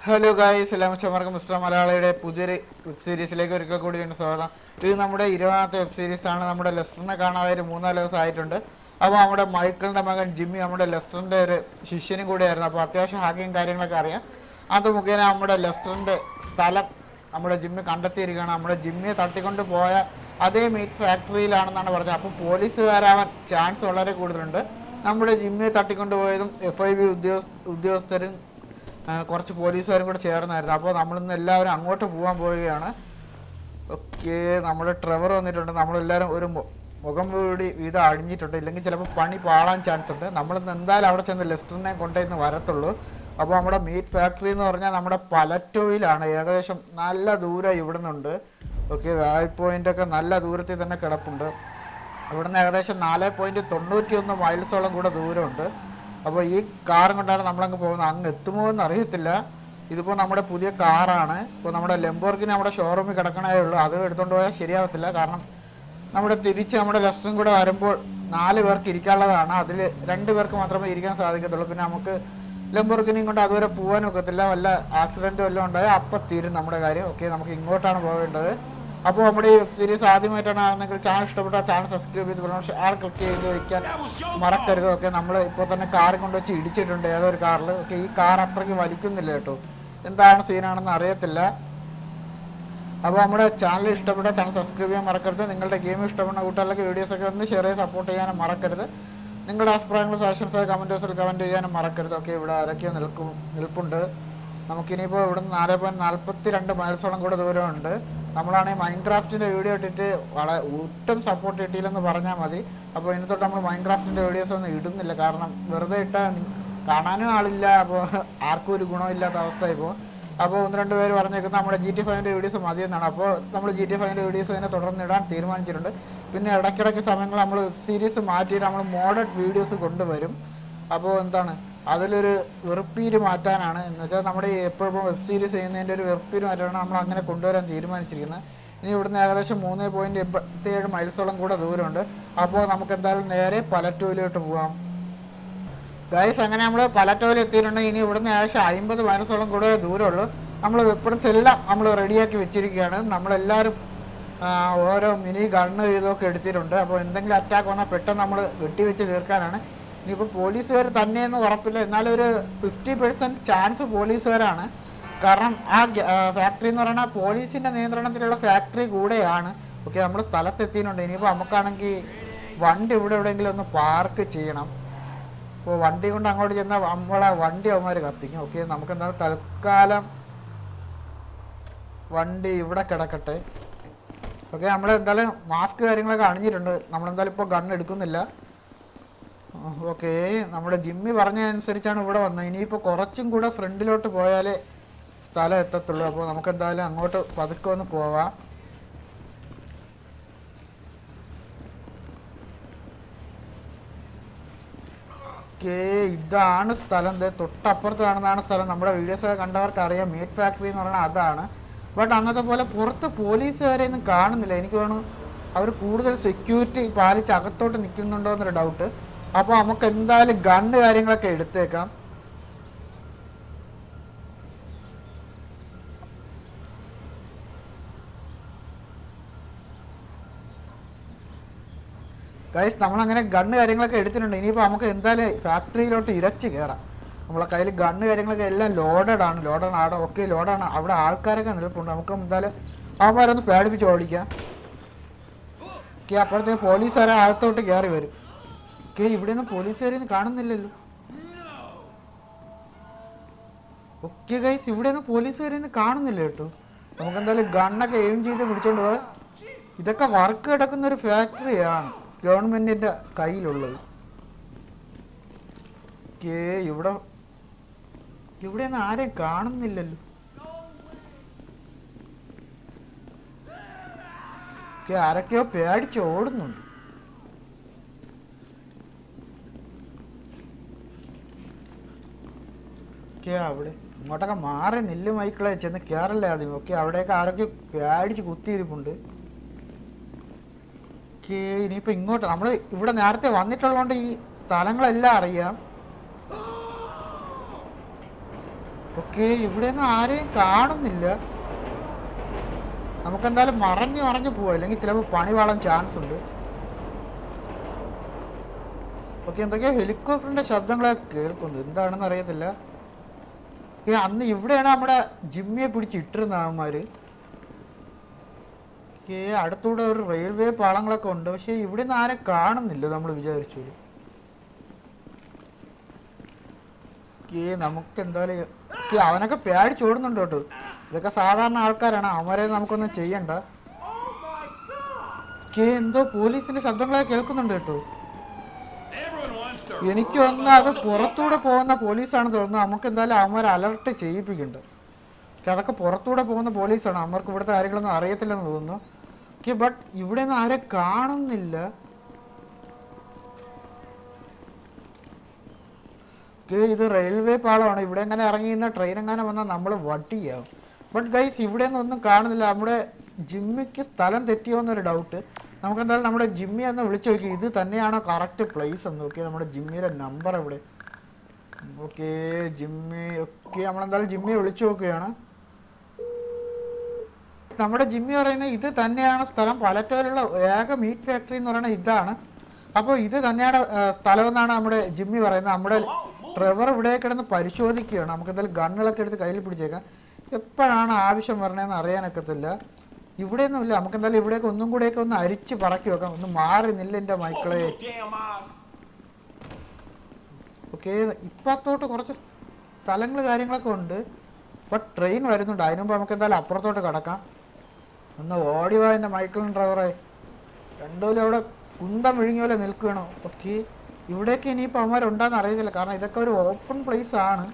Hello guys എല്ലാം ചമർക്കം mister മലയാളിയുടെ പുതിയൊരു വെബ് സീരീസിലേക്ക് ഒരിക്കൽ കൂടി വീണ്ടും സ്വാഗതം ഇത് നമ്മുടെ ഇരുപതാമത്തെ വെബ് സീരീസ് ആണ് നമ്മുടെ ലെസ്റ്ററിനെ കാണാതെ ഒരു മൂന്നാല് ദിവസം ആയിട്ടുണ്ട് അപ്പോൾ നമ്മുടെ മൈക്കിളിൻ്റെ മകൻ ജിമ്മി നമ്മുടെ ലെസ്റ്ററിൻ്റെ ഒരു ശിഷ്യനും കൂടിയായിരുന്നു അപ്പോൾ അത്യാവശ്യം ഹാക്കിങ് കാര്യങ്ങളൊക്കെ അറിയാം അത് മുഖേന നമ്മുടെ ലെസ്റ്ററിൻ്റെ സ്ഥലം നമ്മുടെ ജിമ്മി കണ്ടെത്തിയിരിക്കുകയാണ് നമ്മുടെ ജിമ്മിയെ തട്ടിക്കൊണ്ട് പോയ അതേ മീറ്റ് ഫാക്ടറിയിലാണെന്നാണ് പറഞ്ഞത് അപ്പോൾ പോലീസുകാരാവാൻ ചാൻസ് വളരെ കൂടുതലുണ്ട് നമ്മുടെ ജിമ്മിയെ തട്ടിക്കൊണ്ടുപോയതും എഫ് ഐ ബി ഉദ്യോഗസ്ഥ ഉദ്യോഗസ്ഥരും ആ, കുറച്ച് പോലീസുകാരും കൂടെ ചേർന്നായിരുന്നു അപ്പോൾ നമ്മളിന്ന് എല്ലാവരും അങ്ങോട്ട് പോകാൻ പോവുകയാണ് ഓക്കെ നമ്മുടെ ട്രെവർ വന്നിട്ടുണ്ട് നമ്മളെല്ലാവരും ഒരു മു- മുഖം കൂടി വീതം അഴിഞ്ഞിട്ടുണ്ട് ഇല്ലെങ്കിൽ ചിലപ്പോൾ പണി പാളാൻ ചാൻസ് ഉണ്ട് നമ്മളിന്ന് എന്തായാലും അവിടെ ചെന്ന് ലെസ്റ്ററിനെ കൊണ്ടുവന്ന് വരത്തുള്ളൂ അപ്പോൾ നമ്മുടെ മീറ്റ് ഫാക്ടറി എന്ന് പറഞ്ഞാൽ നമ്മുടെ പലറ്റോയിലാണ് ഏകദേശം നല്ല ദൂരം ഇവിടെ നിന്നുണ്ട് ഓക്കെ വായ് പോയിന്റ് ഒക്കെ നല്ല ദൂരത്തിൽ തന്നെ കിടപ്പുണ്ട് ഇവിടുന്ന് ഏകദേശം നാല് പോയിന്റ് തൊണ്ണൂറ്റി ഒന്ന് മൈൽസോളം കൂടെ ദൂരമുണ്ട് അപ്പോൾ ഈ കാറും കൊണ്ടാണ് നമ്മളങ്ങ് പോകുന്നത് അങ്ങ് എത്തുമോ എന്ന് അറിയത്തില്ല ഇതിപ്പോൾ നമ്മുടെ പുതിയ കാറാണ് ഇപ്പോൾ നമ്മുടെ ലെംബോർഗിന് നമ്മുടെ ഷോറൂമിൽ കിടക്കണേ ഉള്ളൂ അത് എടുത്തുകൊണ്ട് പോയാൽ ശരിയാവത്തില്ല കാരണം നമ്മുടെ തിരിച്ച് നമ്മുടെ ലെസ്റ്ററും കൂടെ വരുമ്പോൾ നാല് പേർക്ക് ഇരിക്കാനുള്ളതാണ് അതിൽ രണ്ട് പേർക്ക് മാത്രമേ ഇരിക്കാൻ സാധിക്കത്തുള്ളൂ പിന്നെ നമുക്ക് ലംബോർഗിനെയും കൊണ്ട് അതുവരെ പോകാനും ഒക്കത്തില്ല വല്ല ആക്സിഡൻറ്റ് വല്ലതും ഉണ്ടായാൽ അപ്പം തീരും നമ്മുടെ കാര്യം ഓക്കെ നമുക്ക് ഇങ്ങോട്ടാണ് പോകേണ്ടത് അപ്പോൾ നമ്മുടെ ഈ വെബ് സീരീസ് ആദ്യമായിട്ടാണ് ആണെങ്കിൽ ചാനൽ ഇഷ്ടപ്പെട്ട ചാനൽ സബ്സ്ക്രൈബ് ചെയ്ത് പക്ഷേ ആൾ ക്ലിക്ക് ചെയ്ത് വയ്ക്കാൻ മറക്കരുത് ഓക്കെ നമ്മൾ ഇപ്പോൾ തന്നെ കാർ കൊണ്ടുവച്ച് ഇടിച്ചിട്ടുണ്ട് ഏതോ ഒരു കാറിൽ ഓക്കെ ഈ കാർ അത്രയ്ക്ക് വലിക്കുന്നില്ല കേട്ടോ എന്താണ് സീനാണെന്ന് അറിയത്തില്ല അപ്പോൾ നമ്മുടെ ചാനൽ ഇഷ്ടപ്പെട്ട ചാനൽ സബ്സ്ക്രൈബ് ചെയ്യാൻ മറക്കരുത് നിങ്ങളുടെ ഗെയിം ഇഷ്ടപ്പെടുന്ന കൂട്ടുകാരിലേക്ക് വീഡിയോസൊക്കെ ഒന്ന് ഷെയർ ചെയ്ത് സപ്പോർട്ട് ചെയ്യാനും മറക്കരുത് നിങ്ങളുടെ അഭിപ്രായങ്ങൾ സജഷൻസ് കമൻറ്റ് ബോക്സിൽ കമൻറ്റ് ചെയ്യാനും മറക്കരുത് ഓക്കെ ഇവിടെ ആരൊക്കെയോ നിൽക്കും നിൽപ്പുണ്ട് നമുക്കിനിയിപ്പോൾ ഇവിടെ നിന്ന് നാല് പോയിൻറ്റ് നാൽപ്പത്തി രണ്ട് മൈൽസോളം കൂടെ ദൂരമുണ്ട് നമ്മളാണെങ്കിൽ മൈൻക്രാഫ്റ്റിൻ്റെ വീഡിയോ ഇട്ടിട്ട് വളരെ ഒട്ടും സപ്പോർട്ട് കിട്ടിയില്ലെന്ന് പറഞ്ഞാൽ മതി അപ്പോൾ ഇനി തൊട്ട് നമ്മൾ മൈൻക്രാഫ്റ്റിൻ്റെ വീഡിയോസ് ഒന്നും ഇടുന്നില്ല കാരണം വെറുതെ ഇട്ടാൽ നി- കാണാനും ആളില്ല അപ്പോൾ ആർക്കും ഒരു ഗുണമില്ലാത്ത അവസ്ഥയായി പോകും അപ്പോൾ ഒന്ന് രണ്ട് പേര് പറഞ്ഞേക്കുന്നത് നമ്മുടെ ജി ടി ഫൈവിൻ്റെ വീഡിയോസ് മതി എന്നാണ് അപ്പോൾ നമ്മൾ ജി ടി ഫൈവിൻ്റെ വീഡിയോസ് തന്നെ തുടർന്ന് ഇടാൻ തീരുമാനിച്ചിട്ടുണ്ട് പിന്നെ ഇടയ്ക്കിടയ്ക്ക് സമയങ്ങൾ നമ്മൾ വെബ് സീരീസ് മാറ്റിയിട്ട് നമ്മൾ മോഡേൺ വീഡിയോസ് കൊണ്ടുവരും അപ്പോൾ എന്താണ് അതിലൊരു വെറുപ്പീര് മാറ്റാനാണ് എന്ന് വെച്ചാൽ നമ്മുടെ ഈ എപ്പോഴും വെബ് സീരീസ് ചെയ്യുന്നതിൻ്റെ ഒരു വെറുപ്പീര് മാറ്റാനാണ് നമ്മൾ അങ്ങനെ കൊണ്ടുവരാൻ തീരുമാനിച്ചിരിക്കുന്നത് ഇനി ഇവിടുന്ന് ഏകദേശം മൂന്ന് പോയിൻറ്റ് എൺപത്തി ഏഴ് മൈൽസോളം കൂടെ ദൂരമുണ്ട് അപ്പോൾ നമുക്ക് എന്തായാലും നേരെ പലറ്റൂരിലോട്ട് പോകാം ഗൈസ് അങ്ങനെ നമ്മൾ പലറ്റോയിൽ എത്തിയിട്ടുണ്ട് ഇനി ഇവിടുന്ന് ഏകദേശം അമ്പത് മൈനസോളം കൂടെ ദൂരമുള്ളൂ നമ്മൾ വെപ്പൺസ് എല്ലാം നമ്മൾ റെഡിയാക്കി വെച്ചിരിക്കുകയാണ് നമ്മളെല്ലാവരും ആ, ഓരോ മിനി ഗണ്ണ് ഇതൊക്കെ എടുത്തിട്ടുണ്ട് അപ്പോൾ എന്തെങ്കിലും അറ്റാക്ക് വന്നാൽ പെട്ടെന്ന് നമ്മൾ വെട്ടിവെച്ച് തീർക്കാനാണ് ഇനിയിപ്പോൾ പോലീസുകാർ തന്നെയെന്ന് ഉറപ്പില്ല എന്നാലും ഒരു ഫിഫ്റ്റി പെർസെൻറ്റ് ചാൻസ് പോലീസുകാരാണ് കാരണം ആ ഫാക്ടറി എന്ന് പറയുന്നത് പോലീസിൻ്റെ നിയന്ത്രണത്തിലുള്ള ഫാക്ടറി കൂടെയാണ് ഓക്കെ നമ്മൾ സ്ഥലത്തെത്തിയിട്ടുണ്ട് ഇനിയിപ്പോൾ നമുക്കാണെങ്കിൽ വണ്ടി ഇവിടെ എവിടെയെങ്കിലും ഒന്ന് പാർക്ക് ചെയ്യണം അപ്പോൾ വണ്ടി കൊണ്ട് അങ്ങോട്ട് ചെന്നാൽ നമ്മളെ വണ്ടി അവന്മാർ കത്തിക്കും ഓക്കെ നമുക്ക് എന്തായാലും തൽക്കാലം വണ്ടി ഇവിടെ കിടക്കട്ടെ ഓക്കെ നമ്മൾ എന്തായാലും മാസ്ക് കാര്യങ്ങളൊക്കെ അണിഞ്ഞിട്ടുണ്ട് നമ്മളെന്തായാലും ഇപ്പോൾ ഗൺ എടുക്കുന്നില്ല ഓക്കെ നമ്മുടെ ജിമ്മി പറഞ്ഞതനുസരിച്ചാണ് ഇവിടെ വന്നത് ഇനിയിപ്പോൾ കുറച്ചും കൂടെ ഫ്രണ്ടിലോട്ട് പോയാലേ സ്ഥലം എത്തത്തുള്ളൂ അപ്പോൾ നമുക്ക് എന്തായാലും അങ്ങോട്ട് പതുക്കെ ഒന്ന് പോവാം ഓക്കേ ഇതാണ് സ്ഥലം ദേ തൊട്ടപ്പുറത്ത് കാണുന്നതാണ് സ്ഥലം നമ്മുടെ വീഡിയോസ് ഒക്കെ കണ്ടവർക്ക് അറിയാം മീറ്റ് ഫാക്ടറി എന്ന് പറയുന്നത് അതാണ് ബട്ട് അന്നത്തെ പോലെ പുറത്ത് പോലീസുകാരെ ഒന്നും കാണുന്നില്ല എനിക്ക് തോന്നുന്നു അവർ കൂടുതൽ സെക്യൂരിറ്റി പാലിച്ച് അകത്തോട്ട് നിൽക്കുന്നുണ്ടോ എന്നൊരു ഡൗട്ട് അപ്പോൾ നമുക്ക് എന്തായാലും ഗണ്ണ് കാര്യങ്ങളൊക്കെ എടുത്തേക്കാം ഗൈസ് നമ്മളങ്ങനെ ഗണ്ണ് കാര്യങ്ങളൊക്കെ എടുത്തിട്ടുണ്ട് ഇനിയിപ്പോൾ നമുക്ക് എന്തായാലും ഫാക്ടറിയിലോട്ട് ഇരച്ച് കയറാം നമ്മളെ കയ്യിൽ ഗണ്ണ് കാര്യങ്ങളൊക്കെ എല്ലാം ലോഡഡ് ആണ് ലോഡാണ് അവിടെ ഒക്കെ ലോഡാണ് അവിടെ ആൾക്കാരൊക്കെ നിൽപ്പുണ്ട് നമുക്ക് എന്തായാലും അവന്മാരൊന്ന് പേടിപ്പിച്ച് ഓടിക്കാം ഓക്കെ അപ്പോഴത്തേക്ക് പോലീസുകാരെ അകത്തോട്ട് കയറി വരും ഓക്കെ ഇവിടെ നിന്ന് പോലീസുകാരെയൊന്നും കാണുന്നില്ലല്ലോ ഓക്കെ ഗൈസ് ഇവിടെ നിന്ന് പോലീസുകാരെയൊന്നും കാണുന്നില്ല കേട്ടോ നമുക്ക് എന്തായാലും ഗണ്ണൊക്കെ എയിം ചെയ്ത് പിടിച്ചോണ്ട് പോകാം ഇതൊക്കെ വർക്ക് കിടക്കുന്ന ഒരു ഫാക്ടറിയാണ് ഗവൺമെന്റിന്റെ കയ്യിലുള്ളത് ഓക്കേ ഇവിടെ ഇവിടെ ഒന്നും ആരെയും കാണുന്നില്ലല്ലോ ഓക്കേ ആരൊക്കെയോ പേടിച്ച് ഓടുന്നുണ്ട് ഓക്കേ അവിടെ ഇങ്ങോട്ടൊക്കെ മാറി നെല്ല് മൈക്കിളെ ചെന്ന് കയറല്ലേ ആദ്യം ഓക്കെ അവിടെയൊക്കെ ആരൊക്കെ പേടിച്ച് കുത്തിയിരിപ്പുണ്ട് ഓക്കേ ഇനിയിപ്പോൾ ഇങ്ങോട്ട് നമ്മൾ ഇവിടെ നേരത്തെ വന്നിട്ടുള്ളതുകൊണ്ട് ഈ സ്ഥലങ്ങളെല്ലാം അറിയാം ഓക്കെ ഓക്കെ ഇവിടെ ഒന്നും ആരെയും കാണുന്നില്ല നമുക്കെന്തായാലും മറഞ്ഞ് മറഞ്ഞ് പോവാം അല്ലെങ്കിൽ ചിലപ്പോൾ പണി വാളാൻ ചാൻസ് ഉണ്ട് ഓക്കെ എന്തൊക്കെയോ ഹെലികോപ്റ്ററിന്റെ ശബ്ദങ്ങളൊക്കെ കേൾക്കുന്നു എന്താണെന്ന് അറിയത്തില്ല ഓക്കെ അന്ന് ഇവിടെയാണ് നമ്മുടെ ജിമ്മിയെ പിടിച്ച് ഇട്ടിരുന്ന അവന്മാര് ഓക്കെ അടുത്തൂടെ ഒരു റെയിൽവേ പാളങ്ങളൊക്കെ ഉണ്ട് പക്ഷെ ഇവിടെ നിന്ന് ആരെ കാണുന്നില്ല നമ്മൾ വിചാരിച്ചു ഓക്കെ നമുക്ക് എന്തായാലും ഓക്കെ അവനൊക്കെ പേടിച്ചോടുന്നുണ്ട് കേട്ടോ ഇതൊക്കെ സാധാരണ ആൾക്കാരാണ് അവരെ നമുക്കൊന്നും ചെയ്യണ്ട ഓക്കെ എന്തോ പോലീസിന്റെ ശബ്ദങ്ങളൊക്കെ കേൾക്കുന്നുണ്ട് കേട്ടോ Everyone wants to. എനിക്ക് തോന്നുന്നു അത് പുറത്തൂടെ പോകുന്ന പോലീസാണ് തോന്നുന്നു നമുക്ക് എന്തായാലും അവന്മാരെ അലർട്ട് ചെയ്യിപ്പിക്കുന്നുണ്ട് ഓക്കെ അതൊക്കെ പുറത്തൂടെ പോകുന്ന പോലീസാണ് അവർക്ക് ഇവിടുത്തെ കാര്യങ്ങളൊന്നും അറിയത്തില്ലെന്ന് തോന്നുന്നു ഓക്കെ ബട്ട് ഇവിടെ നിന്ന് ആരെ കാണുന്നില്ല ഓക്കെ ഇത് റെയിൽവേ പാളമാണ് ഇവിടെ എങ്ങനെ ഇറങ്ങി നിന്ന് ട്രെയിൻ എങ്ങനെ വന്നാൽ നമ്മൾ വട്ടിയാവും ബട്ട് ഗൈസ് ഇവിടെ നിന്നും ഒന്നും കാണുന്നില്ല നമ്മുടെ ജിമ്മിക്ക് സ്ഥലം തെറ്റിയോ എന്നൊരു ഡൗട്ട് നമുക്ക് എന്തായാലും നമ്മുടെ ജിമ്മി ഒന്ന് വിളിച്ചു നോക്കി ഇത് തന്നെയാണോ കറക്റ്റ് പ്ലേസ് എന്ന് നോക്കി നമ്മുടെ ജിമ്മിയുടെ നമ്പർ എവിടെ ഓക്കെ ജിമ്മി ഓക്കെ നമ്മളെന്തായാലും ജിമ്മിയെ വിളിച്ചു നോക്കുകയാണ് നമ്മുടെ ജിമ്മി പറയുന്നത് ഇത് തന്നെയാണ് സ്ഥലം പലറ്റോലുള്ള ഏക മീറ്റ് ഫാക്ടറി എന്ന് പറയുന്നത് ഇതാണ് അപ്പോൾ ഇത് തന്നെയാണ് ആ, സ്ഥലം എന്നാണ് നമ്മുടെ ജിമ്മി പറയുന്നത് നമ്മുടെ ട്രെവർ ഇവിടെ കിടന്ന് പരിശോധിക്കുകയാണ് നമുക്ക് എന്തായാലും ഗണ്ണുകളൊക്കെ എടുത്ത് കയ്യിൽ പിടിച്ചേക്കാം എപ്പോഴാണ് ആവശ്യം വരണേന്ന് അറിയാനൊക്കത്തില്ല ഇവിടെയൊന്നും ഇല്ല നമുക്ക് എന്തായാലും ഇവിടേക്ക് ഒന്നും കൂടെയൊക്കെ ഒന്ന് അരിച്ച് പറക്കി വെക്കാം ഒന്ന് മാറി നില്ല എൻ്റെ മക്കളെ Damn eyes. ഓക്കെ ഇപ്പത്തോട്ട് കുറച്ച് സ്ഥലങ്ങൾ കാര്യങ്ങളൊക്കെ ഉണ്ട് ഇപ്പം ട്രെയിൻ വരുന്നുണ്ട് അതിന് മുമ്പ് നമുക്ക് എന്തായാലും അപ്പുറത്തോട്ട് കിടക്കാം ഒന്ന് ഓടി വാ എൻ്റെ മൈക്കിളും ഡ്രൈവറെ രണ്ടുപോലും അവിടെ കുന്തം വിഴുങ്ങിയ പോലെ നിൽക്കുകയാണോ ഓക്കെ ഇവിടേക്ക് ഇനിയിപ്പോൾ അവന്മാരുണ്ടാന്ന് അറിയത്തില്ല കാരണം ഇതൊക്കെ ഒരു ഓപ്പൺ പ്ലേസ് ആണ്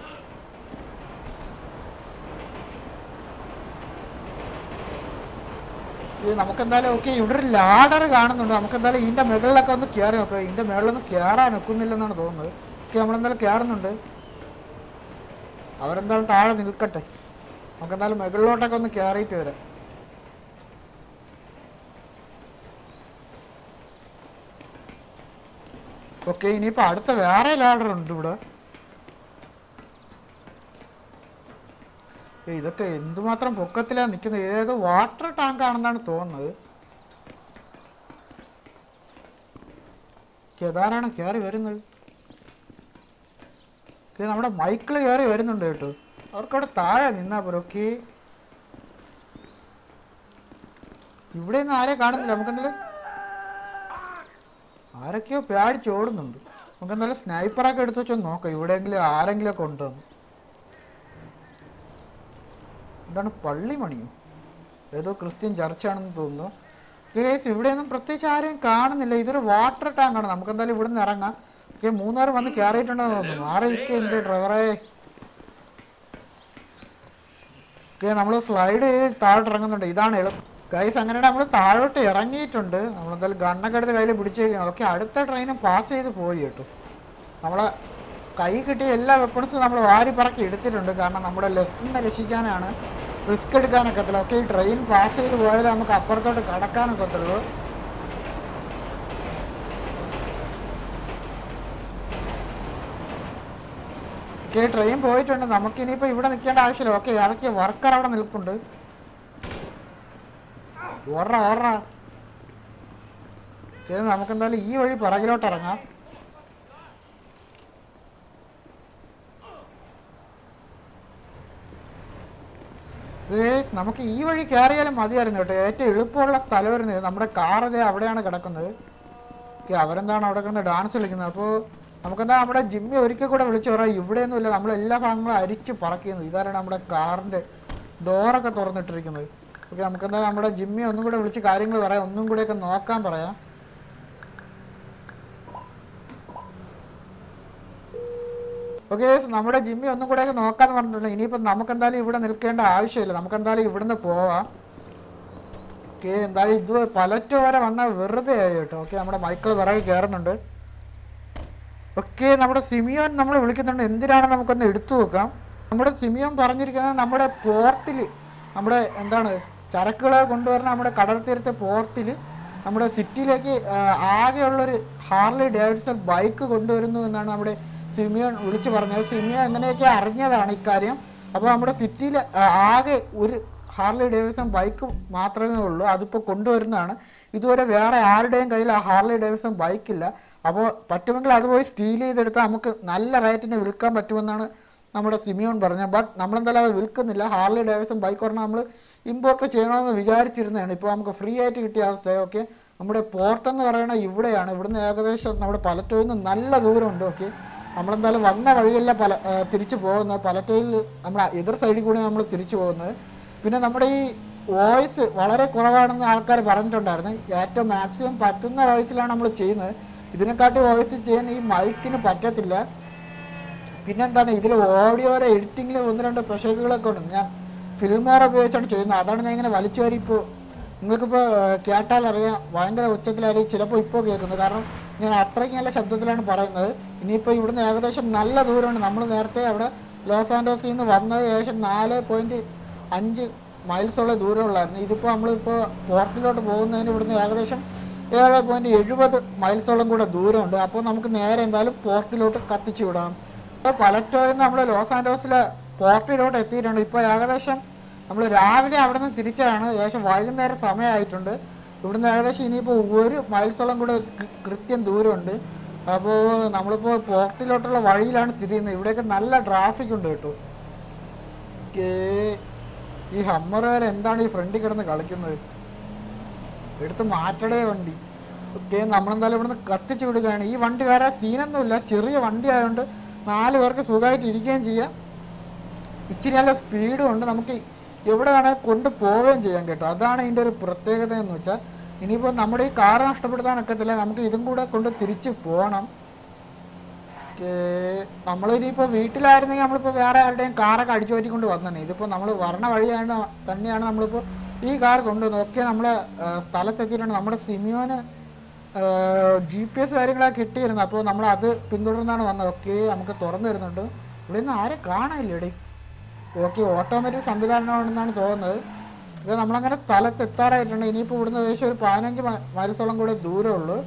ഇത് നമുക്കെന്തായാലും ഓക്കെ ഇവിടെ ഒരു ലാഡർ കാണുന്നുണ്ട് നമുക്കെന്തായാലും ഇതിന്റെ മുകളിലൊക്കെ ഒന്ന് കയറി നോക്കാം ഇതിന്റെ മുകളിലൊന്നും കയറാൻ ഒക്കുന്നില്ലെന്നാണ് തോന്നുന്നത് ഓക്കെ നമ്മളെന്തായാലും കയറുന്നുണ്ട് അവരെന്തായാലും താഴെ നിൽക്കട്ടെ നമുക്കെന്തായാലും മുകളിലോട്ടൊക്കെ ഒന്ന് കയറിയിട്ട് വരാം ഓക്കെ ഇനിയിപ്പോൾ അടുത്ത വേറെ ലാഡർ ഉണ്ട് ഇവിടെ ഏയ് ഇതൊക്കെ എന്തുമാത്രം പൊക്കത്തിലാ നിൽക്കുന്നത് ഏതോ വാട്ടർ ടാങ്ക് ആണെന്നാണ് തോന്നുന്നത് കേതാരാണ് കയറി വരുന്നത് ഓക്കെ നമ്മുടെ മൈക്കിള് കയറി വരുന്നുണ്ട് കേട്ടോ അവർക്കവിടെ താഴെ നിന്നാ പോരെ ഓക്കെ ഇവിടെ ഒന്നും ആരെ കാണുന്നില്ല നമുക്കെന്തായാലും ആരൊക്കെയോ പേടിച്ച് ഓടുന്നുണ്ട് നമുക്കെന്തായാലും സ്നൈപ്പറൊക്കെ എടുത്ത് വെച്ചൊന്ന് നോക്കാം ഇവിടെയെങ്കിലും ആരെങ്കിലും ഒക്കെ ഉണ്ടോ എന്ന്. എന്താണ് പള്ളിമണിയോ ഏതോ ക്രിസ്ത്യൻ ചർച്ചാണെന്ന് തോന്നുന്നു കേസ് ഇവിടെയൊന്നും പ്രത്യേകിച്ച് ആരെയും കാണുന്നില്ല ഇതൊരു വാട്ടർ ടാങ്ക് ആണ് നമുക്ക് എന്തായാലും ഇവിടെ നിന്ന് ഇറങ്ങാം ഓക്കെ മൂന്നാർ വന്ന് കയറിയിട്ടുണ്ടെന്ന് തോന്നുന്നു ആരൊക്കെ ഉണ്ട് ഡ്രൈവറെ ഓക്കെ നമ്മൾ സ്ലൈഡ് ചെയ്ത് താഴോട്ട് ഇറങ്ങുന്നുണ്ട് ഇതാണ് എളുപ്പം ഗൈസ് അങ്ങനെ നമ്മൾ താഴോട്ട് ഇറങ്ങിയിട്ടുണ്ട് നമ്മളെന്തായാലും ഗണ്ണൊക്കെ എടുത്ത് കയ്യിൽ പിടിച്ചേക്കണം ഓക്കെ അടുത്ത ട്രെയിൻ പാസ് ചെയ്ത് പോയി കേട്ടോ നമ്മളെ കൈ കിട്ടിയ എല്ലാ വെപ്പൺസും നമ്മൾ വാരി പറക്കി എടുത്തിട്ടുണ്ട് കാരണം നമ്മുടെ ലെസ്റ്റിനെ രക്ഷിക്കാനാണ് റിസ്ക് എടുക്കാനൊക്കത്തില്ല ഓക്കെ ഈ ട്രെയിൻ പാസ് ചെയ്ത് പോയാലേ നമുക്ക് അപ്പുറത്തോട്ട് കടക്കാനൊക്കത്തുള്ളൂ ഓക്കെ ട്രെയിൻ പോയിട്ടുണ്ട് നമുക്ക് ഇനിയിപ്പോൾ ഇവിടെ നിൽക്കേണ്ട ആവശ്യമില്ല ഓക്കെ അതൊക്കെ വർക്കർ അവിടെ നിൽപ്പുണ്ട് ഓറ ഓറ ഓക്കെ നമുക്ക് എന്തായാലും ഈ വഴി പിറകിലോട്ട് ഇറങ്ങാം ഗേസ് നമുക്ക് ഈ വഴി കയറിയാലും മതിയായിരുന്നു കേട്ടോ ഏറ്റവും എളുപ്പമുള്ള സ്ഥലമായിരുന്നു ഇത്. നമ്മുടെ കാർ ഇതേ അവിടെയാണ് കിടക്കുന്നത് ഓക്കെ അവരെന്താണ് അവിടെ കിടന്ന് ഡാൻസ് കളിക്കുന്നത് അപ്പോൾ നമുക്കെന്താ നമ്മുടെ ജിമ്മി ഒരിക്കൽ കൂടെ വിളിച്ചു പറയാം ഇവിടെയൊന്നും ഇല്ല നമ്മൾ എല്ലാ ഭാഗങ്ങളും അരിച്ച് പറക്കുന്നത് ഇതാണ് നമ്മുടെ കാറിൻ്റെ ഡോറൊക്കെ തുറന്നിട്ടിരിക്കുന്നത് ഓക്കെ നമുക്കെന്താ നമ്മുടെ ജിമ്മി ഒന്നും കൂടെ വിളിച്ച് കാര്യങ്ങൾ പറയാം ഒന്നും കൂടെയൊക്കെ നോക്കാൻ പറയാം ഓക്കെ നമ്മുടെ ജിമ്മി ഒന്നും കൂടെയൊക്കെ നോക്കാന്ന് പറഞ്ഞിട്ടുണ്ട് ഇനിയിപ്പോൾ നമുക്ക് എന്തായാലും ഇവിടെ നിൽക്കേണ്ട ആവശ്യമില്ല നമുക്ക് എന്തായാലും ഇവിടുന്ന് പോവാം ഓക്കെ എന്തായാലും ഇത് പലറ്റ് വരെ വന്നാൽ വെറുതെ ആയി കേട്ടോ ഓക്കെ നമ്മുടെ മൈക്കിൾ പിറകെ കയറുന്നുണ്ട് ഓക്കെ നമ്മുടെ സിമിയോൻ നമ്മൾ വിളിക്കുന്നുണ്ട് എന്തിനാണ് നമുക്കൊന്ന് എടുത്തു നോക്കാം നമ്മുടെ സിമിയോൻ പറഞ്ഞിരിക്കുന്നത് നമ്മുടെ പോർട്ടിൽ നമ്മുടെ എന്താണ് ചരക്കുകളെ കൊണ്ടുവരുന്ന നമ്മുടെ കടൽ തീരത്തെ പോർട്ടിൽ നമ്മുടെ സിറ്റിയിലേക്ക് ആകെയുള്ളൊരു ഹാർലി ഡേവിഡ്സൺ ബൈക്ക് കൊണ്ടുവരുന്നു എന്നാണ് നമ്മുടെ സിമിയോൺ വിളിച്ചു പറഞ്ഞത് സിമിയോ എങ്ങനെയൊക്കെ അറിഞ്ഞതാണ് ഇക്കാര്യം അപ്പോൾ നമ്മുടെ സിറ്റിയിൽ ആകെ ഒരു ഹാർലി ഡേവിസൺ ബൈക്ക് മാത്രമേ ഉള്ളൂ അതിപ്പോൾ കൊണ്ടുവരുന്നതാണ് ഇതുവരെ വേറെ ആരുടെയും കയ്യിൽ ആ ഹാർലി ഡേവിസൺ ബൈക്കില്ല അപ്പോൾ പറ്റുമെങ്കിൽ അത് പോയി സ്റ്റീൽ ചെയ്തെടുത്താൽ നമുക്ക് നല്ല റേറ്റിന് വിൽക്കാൻ പറ്റുമെന്നാണ് നമ്മുടെ സിമിയോൺ പറഞ്ഞത് ബട്ട് നമ്മളെന്തായാലും അത് വിൽക്കുന്നില്ല ഹാർലി ഡേവിസൺ ബൈക്ക് പറഞ്ഞാൽ നമ്മൾ ഇമ്പോർട്ട് ചെയ്യണമെന്ന് വിചാരിച്ചിരുന്നതാണ് ഇപ്പോൾ നമുക്ക് ഫ്രീ ആയിട്ട് കിട്ടിയ അവസ്ഥ ഓക്കെ നമ്മുടെ പോർട്ട് എന്ന് പറയുന്നത് ഇവിടെയാണ് ഇവിടുന്ന് ഏകദേശം നമ്മുടെ പലറ്റോയിൽ നിന്ന് നല്ല ദൂരമുണ്ട് ഓക്കെ നമ്മളെന്തായാലും വന്ന വഴിയല്ല പല ആ, തിരിച്ചു പോകുന്നത് പലറ്റോയിൽ നമ്മൾ എതിർ സൈഡിൽ കൂടി നമ്മൾ തിരിച്ചു പോകുന്നത് പിന്നെ നമ്മുടെ ഈ വോയിസ് വളരെ കുറവാണെന്ന് ആൾക്കാർ പറഞ്ഞിട്ടുണ്ടായിരുന്നു ഏറ്റവും മാക്സിമം പറ്റുന്ന വോയിസിലാണ് നമ്മൾ ചെയ്യുന്നത് ഇതിനെക്കാട്ടി വോയിസ് ചെയ്യാൻ ഈ മൈക്കിന് പറ്റത്തില്ല പിന്നെന്താണ് ഇതിൽ ഓഡിയോയുടെ എഡിറ്റിങ്ങിൽ ഒന്ന് രണ്ട് പെഷകുകളൊക്കെ ഉണ്ട് ഞാൻ ഫിൽമോർ ഉപയോഗിച്ചാണ് ചെയ്യുന്നത് അതാണ് ഞാൻ ഇങ്ങനെ വലിച്ചു വരി ഇപ്പോൾ നിങ്ങൾക്കിപ്പോൾ കേട്ടാൽ അറിയാം ഭയങ്കര ഉച്ചത്തിലായിരിക്കും ചിലപ്പോൾ ഇപ്പോൾ കേൾക്കുന്നത് കാരണം ഞാൻ അത്രയ്ക്ക് നല്ല ശബ്ദത്തിലാണ് പറയുന്നത് ഇനിയിപ്പോൾ ഇവിടുന്ന് ഏകദേശം നല്ല ദൂരമുണ്ട് നമ്മൾ നേരത്തെ അവിടെ ലോസ് ആൻഡോസിൽ നിന്ന് വന്നത് ഏകദേശം നാല് പോയിൻറ്റ് അഞ്ച് മൈൽസോളം ദൂരമുള്ളായിരുന്നു ഇതിപ്പോൾ നമ്മളിപ്പോൾ പോർട്ടിലോട്ട് പോകുന്നതിന് ഇവിടുന്ന് ഏകദേശം ഏഴ് പോയിൻറ്റ് എഴുപത് മൈൽസോളം കൂടെ ദൂരമുണ്ട് അപ്പോൾ നമുക്ക് നേരെ എന്തായാലും പോർട്ടിലോട്ട് കത്തിച്ചു വിടാം ഇപ്പോൾ പലറ്റോയിൽ നിന്ന് നമ്മൾ ലോസ് ആൻഡോസിലെ പോർട്ടിലോട്ട് എത്തിയിട്ടുണ്ട് ഇപ്പോൾ ഏകദേശം നമ്മൾ രാവിലെ അവിടെ നിന്ന് തിരിച്ചാണ് ഏകദേശം വൈകുന്നേരം സമയമായിട്ടുണ്ട് ഇവിടുന്ന് ഏകദേശം ഇനിയിപ്പോൾ ഒരു മൈൽസോളം കൂടെ കൃ- കൃത്യം ദൂരമുണ്ട് അപ്പോൾ നമ്മളിപ്പോൾ പോർട്ടിലോട്ടുള്ള വഴിയിലാണ് തിരിയുന്നത് ഇവിടെയൊക്കെ നല്ല ട്രാഫിക് ഉണ്ട് കേട്ടോ ഓക്കേ. ഈ ഹമ്മറുകാർ എന്താണ് ഈ ഫ്രണ്ടിൽ കിടന്ന് കളിക്കുന്നത് എടുത്ത് മാറ്റടേ വണ്ടി ഓക്കെ നമ്മളെന്തായാലും ഇവിടുന്ന് കത്തിച്ചു വിടുകയാണ് ഈ വണ്ടി വേറെ സീനൊന്നുമില്ല ചെറിയ വണ്ടി ആയതുകൊണ്ട് നാല് പേർക്ക് സുഖമായിട്ട് ഇരിക്കുകയും ചെയ്യാം ഇച്ചിരി നല്ല സ്പീഡും ഉണ്ട് നമുക്ക് എവിടെ വേണമെങ്കിൽ കൊണ്ട് പോവുകയും ചെയ്യാം കേട്ടോ അതാണ് ഇതിൻ്റെ ഒരു പ്രത്യേകത എന്ന് വെച്ചാൽ ഇനിയിപ്പോൾ നമ്മുടെ ഈ കാർ നഷ്ടപ്പെടുത്താനൊക്കത്തില്ല നമുക്ക് ഇതും കൂടെ കൊണ്ട് തിരിച്ച് പോകണം ഓക്കേ. നമ്മളിനിയിപ്പോൾ വീട്ടിലായിരുന്നെങ്കിൽ നമ്മളിപ്പോൾ വേറെ ആരുടെയും കാറൊക്കെ അടിച്ചു പറ്റിക്കൊണ്ട് വന്നേ ഇതിപ്പോൾ നമ്മൾ വരണ വഴിയാണ് തന്നെയാണ് നമ്മളിപ്പോൾ ഈ കാർ കൊണ്ടുവന്നത് ഓക്കെ നമ്മളെ ആ, സ്ഥലത്തെത്തിയിട്ടുണ്ട് നമ്മുടെ സിമിയോന് ജി പി എസ് കാര്യങ്ങളൊക്കെ കിട്ടിയിരുന്നു അപ്പോൾ നമ്മൾ അത് പിന്തുടർന്നാണ് വന്നത് ഓക്കെ നമുക്ക് തുറന്നു തരുന്നുണ്ട് ഇവിടെ നിന്ന് ആരെ കാണാനില്ലേടി ഓക്കെ ഓട്ടോമാറ്റിക് സംവിധാനമാണെന്നാണ് തോന്നുന്നത് ഇത് നമ്മളങ്ങനെ സ്ഥലത്ത് എത്താറായിട്ടുണ്ട് ഇനിയിപ്പോൾ ഇവിടുന്ന് ഏകദേശം ഒരു പതിനഞ്ച് മൈൽസോളം കൂടെ ദൂരമുള്ളൂ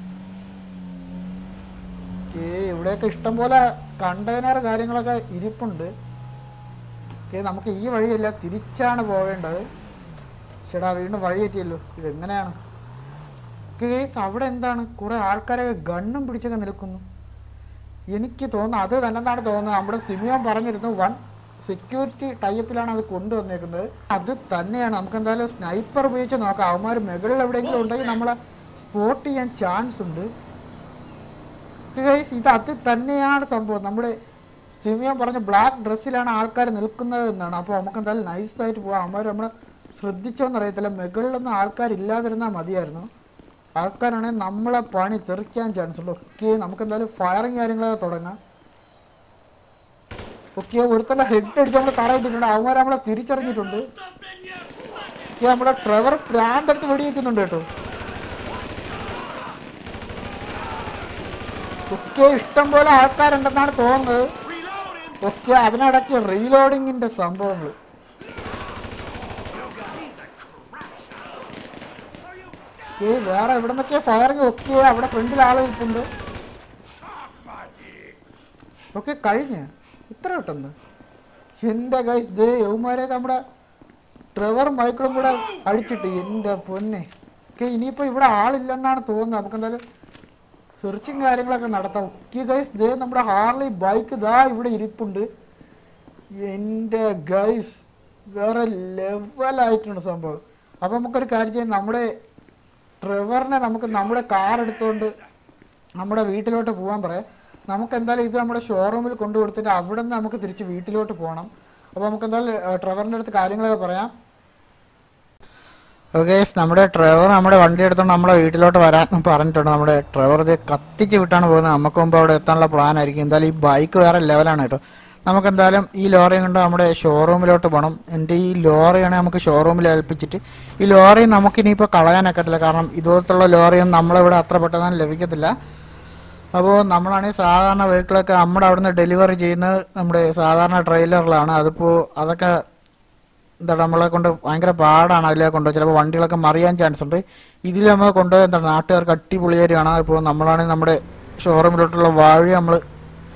ഓക്കെ ഇവിടെയൊക്കെ ഇഷ്ടംപോലെ കണ്ടെയ്നർ കാര്യങ്ങളൊക്കെ ഇരിപ്പുണ്ട് ഓക്കെ നമുക്ക് ഈ വഴിയല്ല തിരിച്ചാണ് പോവേണ്ടത് ചേടാ വീണ്ടും വഴി തെറ്റിയല്ലോ ഇതെങ്ങനെയാണ് കേസ് അവിടെ എന്താണ് കുറേ ആൾക്കാരൊക്കെ ഗണ്ണും പിടിച്ചൊക്കെ നിൽക്കുന്നു എനിക്ക് തോന്നുന്നു അത് തന്നെന്നാണ് തോന്നുന്നത് നമ്മുടെ സിമിയോൻ പറഞ്ഞിരുന്നു വൺ സെക്യൂരിറ്റി ടൈപ്പിലാണ് അത് കൊണ്ടുവന്നേക്കുന്നത് അത് തന്നെയാണ് നമുക്ക് എന്തായാലും സ്നൈപ്പർ ഉപയോഗിച്ച് നോക്കാം അവന്മാർ മുകളിൽ എവിടെയെങ്കിലും ഉണ്ടെങ്കിൽ നമ്മളെ സ്പോട്ട് ചെയ്യാൻ ചാൻസ് ഉണ്ട് ഗൈസ് ഇത് അത് തന്നെയാണ് സംഭവം നമ്മുടെ സിമിയോൻ പറഞ്ഞ ബ്ലാക്ക് ഡ്രസ്സിലാണ് ആൾക്കാർ നിൽക്കുന്നത് എന്നാണ് അപ്പോൾ നമുക്ക് എന്തായാലും നൈസായിട്ട് പോകാം അവന്മാർ നമ്മളെ ശ്രദ്ധിച്ചോന്ന് അറിയത്തില്ല മുകളിലൊന്നും ആൾക്കാർ ഇല്ലാതിരുന്നാൽ മതിയായിരുന്നു ആൾക്കാരാണെങ്കിൽ നമ്മളെ പണി തെറിക്കാൻ ചാൻസ് ഉണ്ട് ഓക്കെ നമുക്ക് എന്തായാലും ഫയറിങ് കാര്യങ്ങളൊക്കെ തുടങ്ങാം ഓക്കെ ഒരുത്തല്ല ഹെഡ് അടിച്ച് നമ്മൾ തറ ഇട്ടിട്ടുണ്ട് അവന്മാർ നമ്മളെ തിരിച്ചറിഞ്ഞിട്ടുണ്ട് ഓക്കെ നമ്മുടെ ട്രെവർ പ്രാന്തെടുത്ത് വെടിവെക്കുന്നുണ്ട് കേട്ടോ ഒക്കെ ഇഷ്ടം പോലെ ആൾക്കാരുണ്ടെന്നാണ് തോന്നുന്നത് ഒക്കെ അതിനിടയ്ക്ക് റീലോഡിങ്ങിന്റെ സംഭവങ്ങൾ ഓക്കെ വേറെ എവിടെ നിന്നൊക്കെ ഫയറിങ് ഒക്കെ അവിടെ ഫ്രണ്ടിൽ ആള് നിൽപ്പുണ്ട് ഓക്കെ കഴിഞ്ഞ് ഇത്ര പെട്ടെന്ന് എൻ്റെ ഗൈസ് ദേ യൗമാരെയൊക്കെ നമ്മുടെ ട്രെവർ മൈക്കിളും കൂടെ അടിച്ചിട്ട് എൻ്റെ പൊന്നെ ഓക്കെ ഇനിയിപ്പോൾ ഇവിടെ ആളില്ലെന്നാണ് തോന്നുന്നത് നമുക്ക് എന്തായാലും സെർച്ചിങ് കാര്യങ്ങളൊക്കെ നടത്താം ഓക്കെ ഗൈസ് ദേ നമ്മുടെ ഹാർലി ബൈക്ക് ദാ ഇവിടെ ഇരിപ്പുണ്ട് എൻ്റെ ഗൈസ് വേറെ ലെവലായിട്ടുണ്ട് സംഭവം അപ്പോൾ നമുക്കൊരു കാര്യം ചെയ്യാം നമ്മുടെ ട്രെവറിനെ നമുക്ക് നമ്മുടെ കാർ എടുത്തുകൊണ്ട് നമ്മുടെ വീട്ടിലോട്ട് പോകാൻ പറയാം നമുക്ക് എന്തായാലും ഇത് നമ്മുടെ ഷോറൂമിൽ കൊണ്ടു കൊടുത്തിട്ട് അവിടെ നിന്ന് നമുക്ക് തിരിച്ച് വീട്ടിലോട്ട് പോകണം അപ്പോൾ നമുക്ക് എന്തായാലും ഏഹ്, ട്രെവറിൻ്റെ അടുത്ത് കാര്യങ്ങളൊക്കെ പറയാം ഓക്കെ നമ്മുടെ ഡ്രൈവർ നമ്മുടെ വണ്ടി എടുത്തോണ്ട് നമ്മുടെ വീട്ടിലോട്ട് വരാൻ പറഞ്ഞിട്ടുണ്ട് നമ്മുടെ ഡ്രൈവർ ഇത് കത്തിച്ച് വിട്ടാണ് പോകുന്നത് നമുക്ക് മുമ്പ് അവിടെ എത്താനുള്ള പ്ലാൻ ആയിരിക്കും എന്തായാലും ഈ ബൈക്ക് വേറെ ലെവലാണ് കേട്ടോ നമുക്ക് എന്തായാലും ഈ ലോറി കൊണ്ട് നമ്മുടെ ഷോറൂമിലോട്ട് പോകണം എൻ്റെ ഈ ലോറിയാണ് നമുക്ക് ഷോറൂമിൽ ഏൽപ്പിച്ചിട്ട് ഈ ലോറി നമുക്ക് ഇനിയിപ്പോൾ കളയാനൊക്കത്തില്ല കാരണം ഇതുപോലത്തുള്ള ലോറിയൊന്നും നമ്മളിവിടെ അത്ര പെട്ടെന്ന് ലഭിക്കത്തില്ല അപ്പോൾ നമ്മളാണെങ്കിൽ സാധാരണ വെഹിക്കിളൊക്കെ നമ്മുടെ അവിടുന്ന് ഡെലിവറി ചെയ്യുന്നത് നമ്മുടെ സാധാരണ ട്രെയിലറിലാണ് അതിപ്പോൾ അതൊക്കെ എന്താണ് നമ്മളെ കൊണ്ട് ഭയങ്കര പാടാണ് അതിലെ കൊണ്ടുപോയി ചിലപ്പോൾ വണ്ടികളൊക്കെ മറിയാൻ ചാൻസ് ഉണ്ട് ഇതിൽ നമ്മൾ കൊണ്ടുപോയി എന്താണ് നാട്ടുകാർക്ക് അടിപൊളിയായിട്ട് കാണാം ഇപ്പോൾ നമ്മളാണെങ്കിൽ നമ്മുടെ ഷോറൂമിലോട്ടുള്ള വഴി നമ്മൾ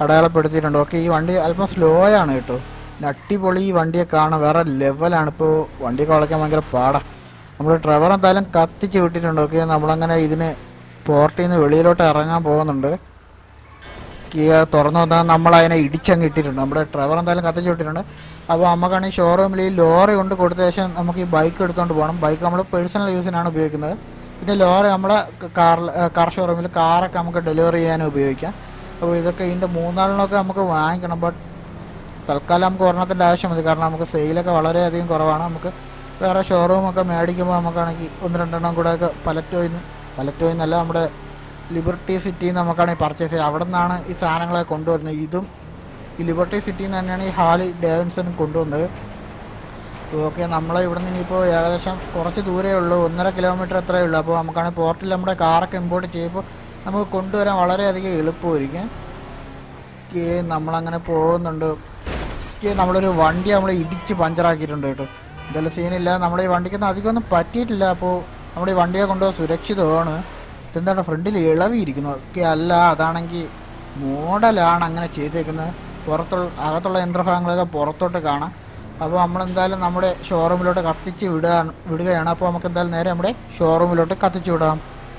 അടയാളപ്പെടുത്തിയിട്ടുണ്ട് ഓക്കെ ഈ വണ്ടി അല്പം സ്ലോ ആണ് കേട്ടോ പിന്നെ അടിപൊളി ഈ വണ്ടിയെ കാണാൻ വേറെ ലെവലാണ് ഇപ്പോൾ വണ്ടിയൊക്കെ വളയ്ക്കാൻ ഭയങ്കര പാടാണ് നമ്മുടെ ഡ്രൈവർ എന്തായാലും കത്തിച്ച് വിട്ടിട്ടുണ്ട് ഓക്കെ നമ്മളങ്ങനെ ഇതിന് പോർട്ടിൽ നിന്ന് വെളിയിലോട്ട് ഇറങ്ങാൻ പോകുന്നുണ്ട് കിയ തുറന്നു വന്നാൽ നമ്മൾ അതിനെ ഇടിച്ചങ്ങ് ഇട്ടിട്ടുണ്ട് നമ്മുടെ ഡ്രൈവർ എന്തായാലും കത്തിച്ച് വിട്ടിട്ടുണ്ട് അപ്പോൾ നമുക്കാണെങ്കിൽ ഷോറൂമിൽ ഈ ലോറി കൊണ്ട് കൊടുത്ത ശേഷം നമുക്ക് ഈ ബൈക്ക് എടുത്തുകൊണ്ട് പോകണം ബൈക്ക് നമ്മൾ പേഴ്സണൽ യൂസിനാണ് ഉപയോഗിക്കുന്നത് പിന്നെ ലോറി നമ്മളെ കാർ കാർ ഷോറൂമിൽ കാറൊക്കെ നമുക്ക് ഡെലിവറി ചെയ്യാനും ഉപയോഗിക്കാം അപ്പോൾ ഇതൊക്കെ ഇതിൻ്റെ മൂന്നാളിനൊക്കെ നമുക്ക് വാങ്ങിക്കണം ബട്ട് തൽക്കാലം നമുക്ക് ഒരെണ്ണത്തിൻ്റെ ആവശ്യം മതി കാരണം നമുക്ക് സെയിലൊക്കെ വളരെയധികം കുറവാണ് നമുക്ക് വേറെ ഷോറൂമൊക്കെ മേടിക്കുമ്പോൾ നമുക്കാണെങ്കിൽ ഒന്ന് രണ്ടെണ്ണം കൂടെ ഒക്കെ പലറ്റോയിൽ നിന്ന് പലറ്റോയിൽ നിന്നല്ല നമ്മുടെ ലിബർട്ടി സിറ്റിയിൽ നിന്ന് നമുക്കാണെങ്കിൽ പർച്ചേസ് ചെയ്യാം അവിടെ നിന്നാണ് ഈ സാധനങ്ങളെ കൊണ്ടുവരുന്നത് ഇതും ഈ ലിബർട്ടി സിറ്റിയിൽ നിന്ന് തന്നെയാണ് ഈ ഹാലി ഡേവിൻസൺ കൊണ്ടുവന്നത് ഓക്കെ നമ്മൾ ഇവിടെ നിന്ന് ഇനിയിപ്പോൾ ഏകദേശം കുറച്ച് ദൂരേ ഉള്ളൂ ഒന്നര കിലോമീറ്റർ അത്രയേ ഉള്ളൂ അപ്പോൾ നമുക്കാണെങ്കിൽ പോർട്ടിൽ നമ്മുടെ കാറൊക്കെ ഇമ്പോർട്ട് ചെയ്യുമ്പോൾ നമുക്ക് കൊണ്ടുവരാൻ വളരെയധികം എളുപ്പമായിരിക്കും ഓക്കെ നമ്മളങ്ങനെ പോകുന്നുണ്ട് ഓക്കെ നമ്മളൊരു വണ്ടി നമ്മൾ ഇടിച്ച് പഞ്ചറാക്കിയിട്ടുണ്ട് കേട്ടോ എന്തായാലും സീനില്ല നമ്മുടെ ഈ വണ്ടിക്കൊന്നും അധികമൊന്നും പറ്റിയിട്ടില്ല അപ്പോൾ നമ്മുടെ ഈ വണ്ടിയെ കൊണ്ടുപോകാൻ സുരക്ഷിതമാണ് ഇതെന്താണ് ഫ്രണ്ടിൽ ഇളവിയിരിക്കുന്നു ഓക്കെ അല്ല അതാണെങ്കിൽ മോഡലാണ് അങ്ങനെ ചെയ്തേക്കുന്നത് പുറത്തുള്ള അകത്തുള്ള യന്ത്രഭാഗങ്ങളൊക്കെ പുറത്തോട്ട് കാണാം അപ്പോൾ നമ്മളെന്തായാലും നമ്മുടെ ഷോറൂമിലോട്ട് കത്തിച്ച് വിടുക വിടുകയാണ് അപ്പോൾ നമുക്ക് എന്തായാലും നേരെ നമ്മുടെ ഷോറൂമിലോട്ട് കത്തിച്ച് വിടാം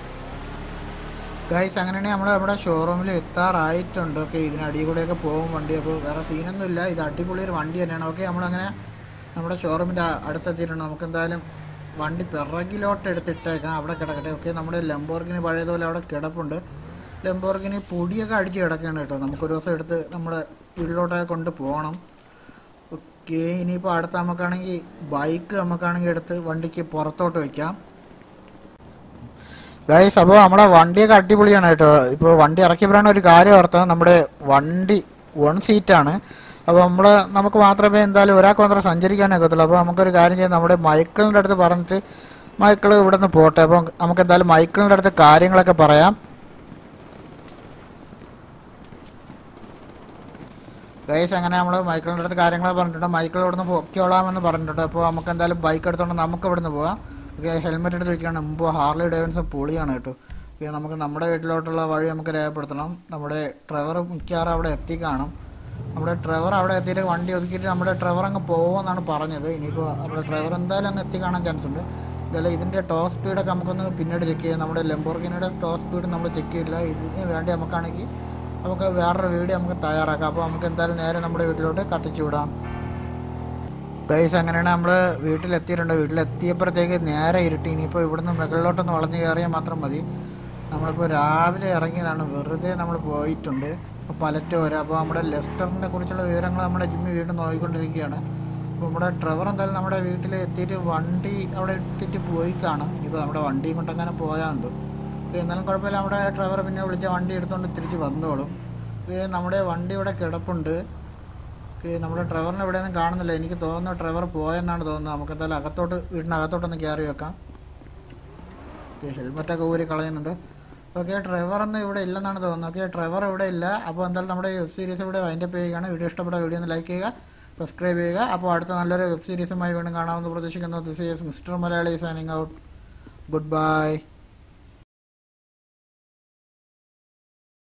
ഗൈസ് അങ്ങനെയാണെങ്കിൽ നമ്മൾ നമ്മുടെ ഷോറൂമിൽ എത്താറായിട്ടുണ്ട് ഓക്കെ ഇതിനടിയിൽ കൂടെയൊക്കെ പോകും വണ്ടി അപ്പോൾ വേറെ സീനൊന്നും ഇല്ല ഇത് അടിപൊളി ഒരു വണ്ടി തന്നെയാണ് ഓക്കെ നമ്മളങ്ങനെ നമ്മുടെ ഷോറൂമിൻ്റെ അടുത്തെത്തിയിട്ടുണ്ട് നമുക്ക് എന്തായാലും വണ്ടി പിറകിലോട്ട് എടുത്തിട്ടേക്കാം അവിടെ കിടക്കട്ടെ ഓക്കെ നമ്മുടെ ലംബോർഗിന് പഴയതുപോലെ അവിടെ കിടപ്പുണ്ട് ലംബോർഗിന് പൊടിയൊക്കെ അടിച്ച് കിടക്കുകയാണ് കേട്ടോ നമുക്കൊരു ദിവസം എടുത്ത് നമ്മുടെ വീട്ടിലോട്ടൊക്കെ കൊണ്ട് പോകണം ഓക്കെ ഇനിയിപ്പോൾ അടുത്ത് നമുക്കാണെങ്കിൽ ബൈക്ക് നമുക്കാണെങ്കിൽ എടുത്ത് വണ്ടിക്ക് പുറത്തോട്ട് വയ്ക്കാം ഗൈസ് അപ്പോൾ നമ്മുടെ വണ്ടിയൊക്കെ അടിപൊളിയാണ് കേട്ടോ ഇപ്പോൾ വണ്ടി ഇറക്കിയപ്പോഴാണ് ഒരു കാര്യം ഓർത്തത് നമ്മുടെ വണ്ടി വൺ സീറ്റാണ് അപ്പോൾ നമ്മൾ നമുക്ക് മാത്രമേ എന്തായാലും ഒരാൾക്ക് മാത്രം സഞ്ചരിക്കാനൊക്കെ ഒക്കത്തുള്ളൂ അപ്പോൾ നമുക്കൊരു കാര്യം ചെയ്യാം നമ്മുടെ മൈക്കിളിൻ്റെ അടുത്ത് പറഞ്ഞിട്ട് മൈക്കിൾ ഇവിടെ നിന്ന് പോട്ടെ അപ്പോൾ നമുക്ക് എന്തായാലും മൈക്കിളിൻ്റെ അടുത്ത് കാര്യങ്ങളൊക്കെ പറയാം ഗൈസ് അങ്ങനെ നമ്മൾ മൈക്കിളിൻ്റെ അടുത്ത് കാര്യങ്ങൾ പറഞ്ഞിട്ടുണ്ട് മൈക്കിൾ ഇവിടുന്ന് പൊക്കിയോളാമെന്ന് പറഞ്ഞിട്ടുണ്ട് അപ്പോൾ നമുക്ക് എന്തായാലും ബൈക്ക് എടുത്തോണ്ട് നമുക്ക് ഇവിടുന്ന് പോവാം ഓക്കെ ഹെൽമെറ്റ് എടുത്ത് വെക്കുകയാണ് മുമ്പ് ഹാർലി ഡേവിൻസൺ പൊളിയാണ് കേട്ടോ ഓക്കെ നമുക്ക് നമ്മുടെ വീട്ടിലോട്ടുള്ള വഴി നമുക്ക് രേഖപ്പെടുത്തണം നമ്മുടെ ഡ്രൈവർ മിക്കവാറും അവിടെ എത്തി കാണും നമ്മുടെ ഡ്രൈവർ അവിടെ എത്തിയിട്ട് വണ്ടി ഒതുക്കിയിട്ട് നമ്മുടെ ഡ്രൈവർ അങ്ങ് പോകുമെന്നാണ് പറഞ്ഞത് ഇനിയിപ്പോൾ നമ്മുടെ ഡ്രൈവർ എന്തായാലും അങ്ങ് എത്തി കാണാൻ ചാൻസ് ഉണ്ട് ഇതല്ല ഇതിൻ്റെ ടോപ്പ് സ്പീഡൊക്കെ നമുക്കൊന്ന് പിന്നീട് ചെക്ക് ചെയ്യാം നമ്മുടെ ലംബോർഗിനിയുടെ ടോപ്പ് സ്പീഡ് നമ്മൾ ചെക്ക് ചെയ്യില്ല ഇതിന് വേണ്ടി നമുക്കാണെങ്കിൽ നമുക്ക് വേറൊരു വീഡിയോ നമുക്ക് തയ്യാറാക്കാം അപ്പോൾ നമുക്ക് എന്തായാലും നേരെ നമ്മുടെ വീട്ടിലോട്ട് കത്തിച്ചു വിടാം ഗൈസ് അങ്ങനെയാണ് നമ്മൾ വീട്ടിലെത്തിയിട്ടുണ്ട് വീട്ടിലെത്തിയപ്പോഴത്തേക്ക് നേരെ ഇരുട്ടി ഇനിയിപ്പോൾ ഇവിടുന്ന് മുകളിലോട്ടൊന്ന് വളഞ്ഞു കയറിയാൽ മാത്രം മതി നമ്മളിപ്പോൾ രാവിലെ ഇറങ്ങിയതാണ് വെറുതെ നമ്മൾ പോയിട്ടുണ്ട് അപ്പോൾ പലറ്റോര അപ്പോൾ നമ്മുടെ ലെസ്റ്ററിനെ കുറിച്ചുള്ള വിവരങ്ങൾ നമ്മുടെ ജിമ്മി വീണ്ടും നോക്കിക്കൊണ്ടിരിക്കുകയാണ് അപ്പോൾ നമ്മുടെ ഡ്രൈവർ എന്തായാലും നമ്മുടെ വീട്ടിൽ എത്തിയിട്ട് വണ്ടി അവിടെ ഇട്ടിട്ട് പോയി കാണും ഇനിയിപ്പോൾ നമ്മുടെ വണ്ടി കൊണ്ടങ്ങനെ പോയാൽ എന്തോ ഓക്കെ എന്നാലും കുഴപ്പമില്ല നമ്മുടെ ഡ്രൈവർ പിന്നെ വിളിച്ച വണ്ടി എടുത്തുകൊണ്ട് തിരിച്ച് വന്നോളും ഓക്കെ നമ്മുടെ വണ്ടി ഇവിടെ കിടപ്പുണ്ട് ഓക്കെ നമ്മുടെ ഡ്രൈവറിനെ എവിടെയൊന്നും കാണുന്നില്ല എനിക്ക് തോന്നുന്നു ഡ്രൈവർ പോയെന്നാണ് തോന്നുന്നത് നമുക്ക് എന്തായാലും അകത്തോട്ട് വീടിനകത്തോട്ടൊന്ന് കയറി വെക്കാം ഓക്കെ ഹെൽമെറ്റൊക്കെ ഊരി കളയുന്നുണ്ട് ഓക്കെ ഡ്രൈവറൊന്നും ഇവിടെ ഇല്ലെന്നാണ് തോന്നുന്നത് ഓക്കെ ഡ്രൈവർ ഇവിടെ ഇല്ല അപ്പോൾ എന്തായാലും നമ്മുടെ വെബ് സീരീസ് ഇവിടെ വൈൻഡപ്പ് ചെയ്യുകയാണ് വീഡിയോ ഇഷ്ടപ്പെട്ട വീഡിയോ ഒന്ന് ലൈക്ക് ചെയ്യുക സബ്സ്ക്രൈബ് ചെയ്യുക അപ്പോൾ അടുത്ത നല്ലൊരു വെബ് സീരീസുമായി വീണ്ടും കാണാമെന്ന് പ്രതീക്ഷിക്കുന്നു this is mister Malayali signing out good bye